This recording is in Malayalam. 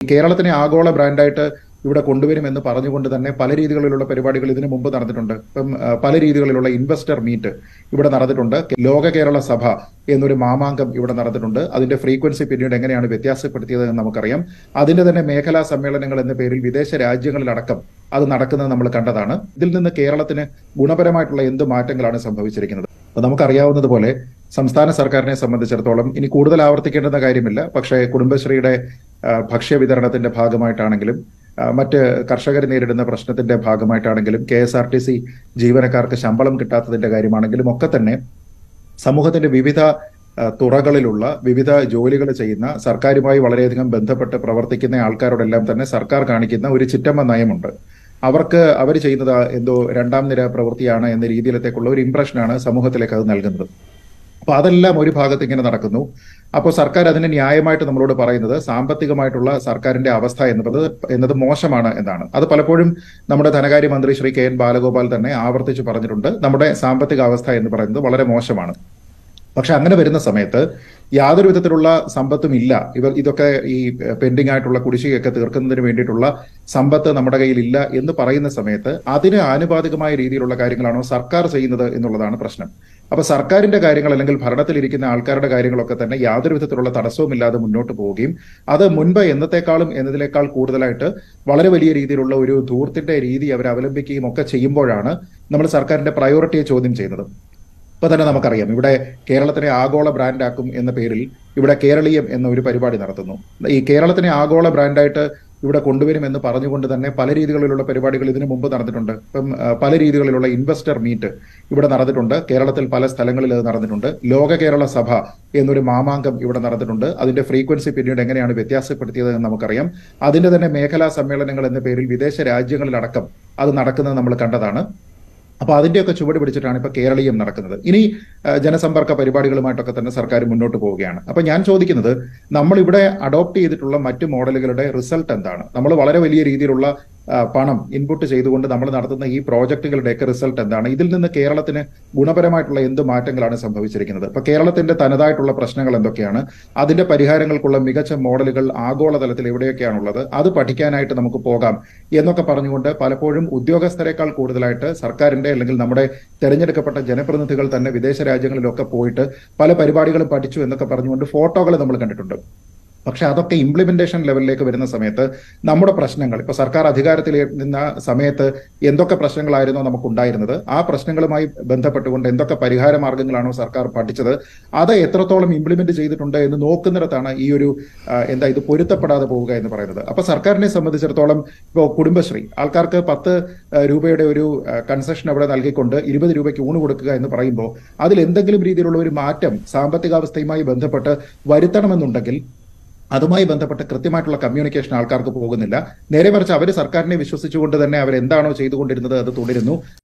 കേരളത്തിനെ ആഗോള ബ്രാൻഡായിട്ട് ഇവിടെ കൊണ്ടുവരുമെന്ന് പറഞ്ഞുകൊണ്ട് തന്നെ പല രീതികളിലുള്ള പരിപാടികൾ ഇതിനു മുമ്പ് നടന്നിട്ടുണ്ട് ഇപ്പം ആ, പല രീതികളിലുള്ള ഇൻവെസ്റ്റർ മീറ്റ് ഇവിടെ നടന്നിട്ടുണ്ട് ലോക കേരള സഭ എന്നൊരു മാമാങ്കം ഇവിടെ നടന്നിട്ടുണ്ട് അതിന്റെ ഫ്രീക്വൻസി പിന്നീട് എങ്ങനെയാണ് വ്യത്യാസപ്പെടുത്തിയത് എന്ന് നമുക്കറിയാം അതിന്റെ തന്നെ മേഖലാ സമ്മേളനങ്ങൾ എന്ന പേരിൽ വിദേശ രാജ്യങ്ങളിലടക്കം അത് നടക്കുന്നത് നമ്മൾ കണ്ടതാണ് ഇതിൽ നിന്ന് കേരളത്തിന് ഗുണപരമായിട്ടുള്ള എന്ത് മാറ്റങ്ങളാണ് സംഭവിച്ചിരിക്കുന്നത് അപ്പൊ നമുക്കറിയാവുന്നതുപോലെ സംസ്ഥാന സർക്കാരിനെ സംബന്ധിച്ചിടത്തോളം ഇനി കൂടുതൽ ആവർത്തിക്കേണ്ടുന്ന കാര്യമില്ല പക്ഷേ കുടുംബശ്രീയുടെ ആ, ഭക്ഷ്യ വിതരണത്തിന്റെ ഭാഗമായിട്ടാണെങ്കിലും ആ, മറ്റ് കർഷകർ നേരിടുന്ന പ്രശ്നത്തിന്റെ ഭാഗമായിട്ടാണെങ്കിലും K S R T C ജീവനക്കാർക്ക് ശമ്പളം കിട്ടാത്തതിന്റെ കാര്യമാണെങ്കിലും ഒക്കെ തന്നെ സമൂഹത്തിന്റെ വിവിധ ആ, തുറകളിലുള്ള വിവിധ ജോലികൾ ചെയ്യുന്ന സർക്കാരുമായി വളരെയധികം ബന്ധപ്പെട്ട് പ്രവർത്തിക്കുന്ന ആൾക്കാരോടെല്ലാം തന്നെ സർക്കാർ കാണിക്കുന്ന ഒരു ചിറ്റമ്മ നയമുണ്ട് അവർക്ക് അവർ ചെയ്യുന്നത് എന്തോ രണ്ടാം നിര പ്രവൃത്തിയാണ് എന്ന രീതിയിലത്തേക്കുള്ള ഒരു ഇംപ്രഷനാണ് സമൂഹത്തിലേക്ക് അത് നൽകുന്നത് അപ്പൊ അതെല്ലാം ഒരു ഭാഗത്ത് ഇങ്ങനെ നടക്കുന്നു അപ്പോൾ സർക്കാർ അതിന് ന്യായമായിട്ട് നമ്മളോട് പറയുന്നത് സാമ്പത്തികമായിട്ടുള്ള സർക്കാരിന്റെ അവസ്ഥ എന്നത് എന്നത് മോശമാണ് എന്നാണ് അത് പലപ്പോഴും നമ്മുടെ ധനകാര്യമന്ത്രി ശ്രീ കെ എൻ ബാലഗോപാൽ തന്നെ ആവർത്തിച്ച് പറഞ്ഞിട്ടുണ്ട് നമ്മുടെ സാമ്പത്തിക അവസ്ഥ എന്ന് പറയുന്നത് വളരെ മോശമാണ് പക്ഷെ അങ്ങനെ വരുന്ന സമയത്ത് യാതൊരു വിധത്തിലുള്ള സമ്പത്തും ഇല്ല ഇവർ ഇതൊക്കെ ഈ പെൻഡിംഗ് ആയിട്ടുള്ള കുടിശ്ശികയൊക്കെ തീർക്കുന്നതിന് വേണ്ടിയിട്ടുള്ള സമ്പത്ത് നമ്മുടെ കയ്യിൽ ഇല്ല എന്ന് പറയുന്ന സമയത്ത് അതിന് ആനുപാതികമായ രീതിയിലുള്ള കാര്യങ്ങളാണോ സർക്കാർ ചെയ്യുന്നത് എന്നുള്ളതാണ് പ്രശ്നം അപ്പൊ സർക്കാരിന്റെ കാര്യങ്ങൾ അല്ലെങ്കിൽ ഭരണത്തിലിരിക്കുന്ന ആൾക്കാരുടെ കാര്യങ്ങളൊക്കെ തന്നെ യാതൊരു വിധത്തിലുള്ള തടസ്സവുമില്ലാതെ മുന്നോട്ട് പോവുകയും അത് മുൻപ് എന്നത്തെക്കാളും എന്നതിനേക്കാൾ കൂടുതലായിട്ട് വളരെ വലിയ രീതിയിലുള്ള ഒരു ധൂർത്തിന്റെ രീതി അവർ അവലംബിക്കുകയും ഒക്കെ ചെയ്യുമ്പോഴാണ് നമ്മൾ സർക്കാരിന്റെ പ്രയോറിറ്റിയെ ചോദ്യം ചെയ്യുന്നത് ഇപ്പൊ തന്നെ നമുക്കറിയാം ഇവിടെ കേരളത്തിനെ ആഗോള ബ്രാൻഡാക്കും എന്ന പേരിൽ ഇവിടെ കേരളീയം എന്ന ഒരു പരിപാടി നടത്തുന്നു ഈ കേരളത്തിനെ ആഗോള ബ്രാൻഡായിട്ട് ഇവിടെ കൊണ്ടുവരുമെന്ന് പറഞ്ഞുകൊണ്ട് തന്നെ പല രീതികളിലുള്ള പരിപാടികൾ ഇതിനു മുമ്പ് നടന്നിട്ടുണ്ട് ഇപ്പം ആ, പല രീതികളിലുള്ള ഇൻവെസ്റ്റർ മീറ്റ് ഇവിടെ നടന്നിട്ടുണ്ട് കേരളത്തിൽ പല സ്ഥലങ്ങളിൽ അത് നടന്നിട്ടുണ്ട് ലോക കേരള സഭ എന്നൊരു മാമാങ്കം ഇവിടെ നടന്നിട്ടുണ്ട് അതിന്റെ ഫ്രീക്വൻസി പിന്നീട് എങ്ങനെയാണ് വ്യത്യാസപ്പെടുത്തിയത് എന്ന് നമുക്കറിയാം അതിന്റെ തന്നെ മേഖലാ സമ്മേളനങ്ങൾ എന്ന പേരിൽ വിദേശ രാജ്യങ്ങളിലടക്കം അത് നടക്കുന്നത് നമ്മൾ കണ്ടതാണ് അപ്പൊ അതിന്റെയൊക്കെ ചുവട് പിടിച്ചിട്ടാണ് ഇപ്പൊ കേരളീയം നടക്കുന്നത് ഇനി ആ, ജനസമ്പർക്ക പരിപാടികളുമായിട്ടൊക്കെ തന്നെ സർക്കാർ മുന്നോട്ട് പോവുകയാണ് അപ്പൊ ഞാൻ ചോദിക്കുന്നത് നമ്മൾ ഇവിടെ അഡോപ്റ്റ് ചെയ്തിട്ടുള്ള മറ്റു മോഡലുകളുടെ റിസൾട്ട് എന്താണ് നമ്മൾ വളരെ വലിയ രീതിയിലുള്ള ആ, പണം ഇൻപുട്ട് ചെയ്തുകൊണ്ട് നമ്മൾ നടത്തുന്ന ഈ പ്രോജക്റ്റുകളുടെയൊക്കെ റിസൾട്ട് എന്താണ് ഇതിൽ നിന്ന് കേരളത്തിന് ഗുണപരമായിട്ടുള്ള എന്ത് മാറ്റങ്ങളാണ് സംഭവിച്ചിരിക്കുന്നത് ഇപ്പൊ കേരളത്തിന്റെ തനതായിട്ടുള്ള പ്രശ്നങ്ങൾ എന്തൊക്കെയാണ് അതിന്റെ പരിഹാരങ്ങൾക്കുള്ള മികച്ച മോഡലുകൾ ആഗോളതലത്തിൽ എവിടെയൊക്കെയാണുള്ളത് അത് പഠിക്കാനായിട്ട് നമുക്ക് പോകാം എന്നൊക്കെ പറഞ്ഞുകൊണ്ട് പലപ്പോഴും ഉദ്യോഗസ്ഥരെക്കാൾ കൂടുതലായിട്ട് സർക്കാരിന്റെ അല്ലെങ്കിൽ നമ്മുടെ തെരഞ്ഞെടുക്കപ്പെട്ട ജനപ്രതിനിധികൾ തന്നെ വിദേശ രാജ്യങ്ങളിലൊക്കെ പോയിട്ട് പല പരിപാടികളും പഠിച്ചു എന്നൊക്കെ പറഞ്ഞുകൊണ്ട് ഫോട്ടോകൾ നമ്മൾ കണ്ടിട്ടുണ്ട് പക്ഷെ അതൊക്കെ ഇംപ്ലിമെന്റേഷൻ ലെവലിലേക്ക് വരുന്ന സമയത്ത് നമ്മുടെ പ്രശ്നങ്ങൾ ഇപ്പൊ സർക്കാർ അധികാരത്തിൽ നിന്ന സമയത്ത് എന്തൊക്കെ പ്രശ്നങ്ങളായിരുന്നോ നമുക്കുണ്ടായിരുന്നത് ആ പ്രശ്നങ്ങളുമായി ബന്ധപ്പെട്ടുകൊണ്ട് എന്തൊക്കെ പരിഹാര മാർഗങ്ങളാണോ സർക്കാർ പഠിച്ചത് അത് എത്രത്തോളം ഇംപ്ലിമെന്റ് ചെയ്തിട്ടുണ്ട് എന്ന് നോക്കുന്നിടത്താണ് ഈ ഒരു ആ, എന്താ ഇത് പൊരുത്തപ്പെടാതെ പോവുക എന്ന് പറയുന്നത് അപ്പൊ സർക്കാരിനെ സംബന്ധിച്ചിടത്തോളം ഇപ്പോൾ കുടുംബശ്രീ ആൾക്കാർക്ക് പത്ത് ആ, രൂപയുടെ ഒരു കൺസെഷൻ അവിടെ നൽകിക്കൊണ്ട് ഇരുപത് രൂപയ്ക്ക് ഊണ് കൊടുക്കുക എന്ന് പറയുമ്പോൾ അതിൽ എന്തെങ്കിലും രീതിയിലുള്ള ഒരു മാറ്റം സാമ്പത്തികാവസ്ഥയുമായി ബന്ധപ്പെട്ട് വരുത്തണമെന്നുണ്ടെങ്കിൽ അതുമായി ബന്ധപ്പെട്ട് കൃത്യമായിട്ടുള്ള കമ്മ്യൂണിക്കേഷൻ ആൾക്കാർക്ക് പോകുന്നില്ല നേരെ മറിച്ച് അവർ സർക്കാരിനെ വിശ്വസിച്ചുകൊണ്ട് തന്നെ അവർ എന്താണോ ചെയ്തുകൊണ്ടിരുന്നത് അത് തുടരുന്നു